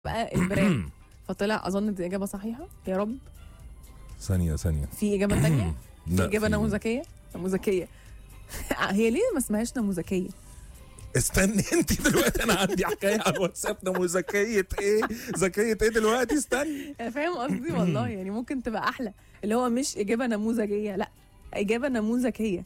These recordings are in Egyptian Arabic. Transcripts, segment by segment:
بقى البراند فطلع اظن دي اجابه صحيحه يا رب ثانيه ثانيه في اجابه ثانيه في لا، اجابه في- نموذجيه نموذجيه هي ليه ما اسمهاش نموذجيه استني انت دلوقتي انا عندي حكايه على الواتساب نموذجيه ايه ذكيه ايه دلوقتي استني أنا فاهم قصدي والله يعني ممكن تبقى احلى اللي هو مش اجابه نموذجيه لا اجابه نموذجيه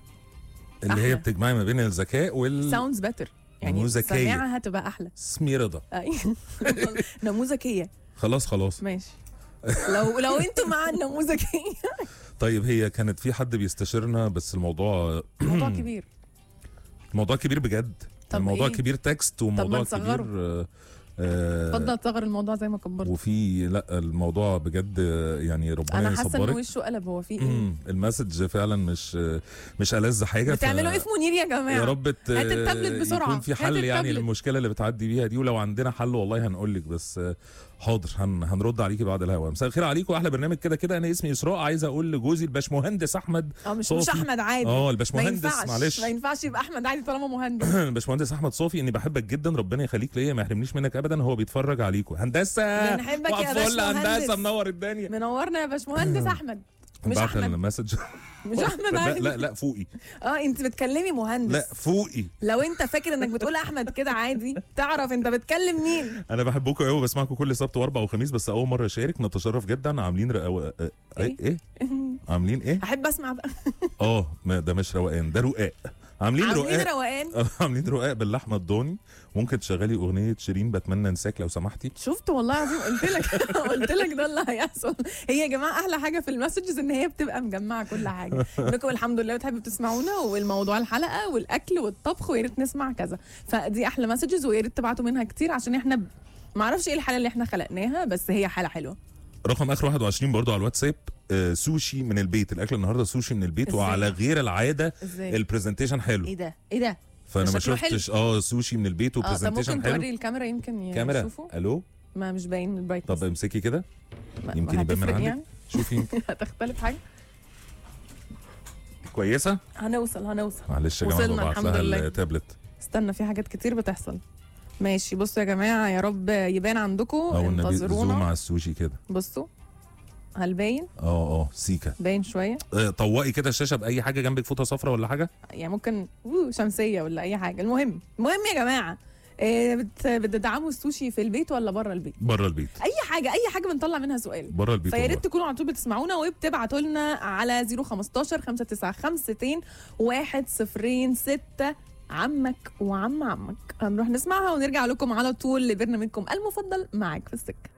اللي هي أحلى. بتجمعي ما بين الذكاء وال ساوندز بيتر يعني نموذجية. سماعها هتبقى احلى اسمي رضا أيوة. نموذجيه خلاص خلاص ماشي لو لو انتوا مع النموذجيه طيب هي كانت في حد بيستشيرنا بس الموضوع موضوع كبير موضوع كبير بجد طب الموضوع إيه؟ كبير تكست وموضوع نصغره. كبير آه، آه، اتفضل تصغر الموضوع زي ما كبرت وفي لا الموضوع بجد آه، يعني ربنا انا حاسه ان يصبرك وشه قلب هو في ايه مم، المسج فعلا مش مش ألذ حاجه ف- بتعملوا ايه في منير يا جماعه يا رب ت- هات التابلت بسرعة. يكون في هات حل يعني التابلت. للمشكله اللي بتعدي بيها دي ولو عندنا حل والله هنقول لك بس آه، حاضر هن هنرد عليكي بعد الهوا مساء الخير عليكم احلى برنامج كده كده انا اسمي اسراء عايز اقول لجوزي الباشمهندس احمد اه مش صوفي. مش احمد عادي اه ما الباشمهندس ينفعش معلش ما ينفعش يبقى احمد عادي طالما مهندس الباشمهندس احمد صوفي اني بحبك جدا ربنا يخليك ليا ما يحرمنيش منك ابدا هو بيتفرج عليكم هندسه بنحبك يا وقف فل باشمهندس. هندسه منور الدنيا منورنا يا باشمهندس احمد مش بعت احمد المسج مش احمد لا عادي لا لا فوقي اه انت بتكلمي مهندس لا فوقي لو انت فاكر انك بتقول احمد كده عادي تعرف انت بتكلم مين انا بحبكم قوي بسمعكم كل سبت واربع وخميس بس اول مره اشارك نتشرف جدا عاملين رقو... آه، ايه ايه عاملين ايه احب اسمع بقى اه ما ده مش روقان ده رقاق عاملين عاملين رقاق روقان آه، عاملين رقاق باللحمه الضاني ممكن تشغلي اغنيه شيرين بتمنى انساك لو سمحتي شفت والله العظيم قلت لك قلت لك ده اللي هيحصل هي يا جماعه احلى حاجه في المسجز ان هي بتبقى مجمعه كل حاجه انكم الحمد لله بتحبوا تسمعونا والموضوع الحلقه والاكل والطبخ ويا ريت نسمع كذا فدي احلى مسجز ويا ريت تبعتوا منها كتير عشان احنا ب... ما اعرفش ايه الحاله اللي احنا خلقناها بس هي حاله حلوه رقم اخر 21 برضو على الواتساب آه سوشي من البيت الاكل النهارده سوشي من البيت إزاي؟ وعلى غير العاده ازاي البرزنتيشن حلو ايه ده ايه ده فانا ما شكله حلو. شفتش اه سوشي من البيت اه طب وبرزنتيشن ممكن حلو توري الكاميرا يمكن كاميرا يشوفوا الو ما مش باين البرايت طب امسكي كده يمكن يبان من هتفرق عندك يعني شوفي يمكن. هتختلف حاجه كويسه هنوصل هنوصل معلش يا جماعه وصلنا ببعت الحمد لها لله. التابلت استنى في حاجات كتير بتحصل ماشي بصوا يا جماعه يا رب يبان عندكم او النبي زوم انتظرونا على السوشي كده بصوا هل باين اه اه سيكا باين شويه آه، طوقي كده الشاشه باي حاجه جنبك فوطه صفراء ولا حاجه يعني ممكن أوه، شمسيه ولا اي حاجه المهم المهم يا جماعه إيه بت- بتدعموا السوشي في البيت ولا بره البيت بره البيت اي حاجه اي حاجه بنطلع منها سؤال بره البيت فيا والله. ريت تكونوا على طول بتسمعونا وبتبعتوا لنا على 015 595 106 عمك وعم عمك هنروح نسمعها ونرجع لكم على طول لبرنامجكم المفضل معاك في السكه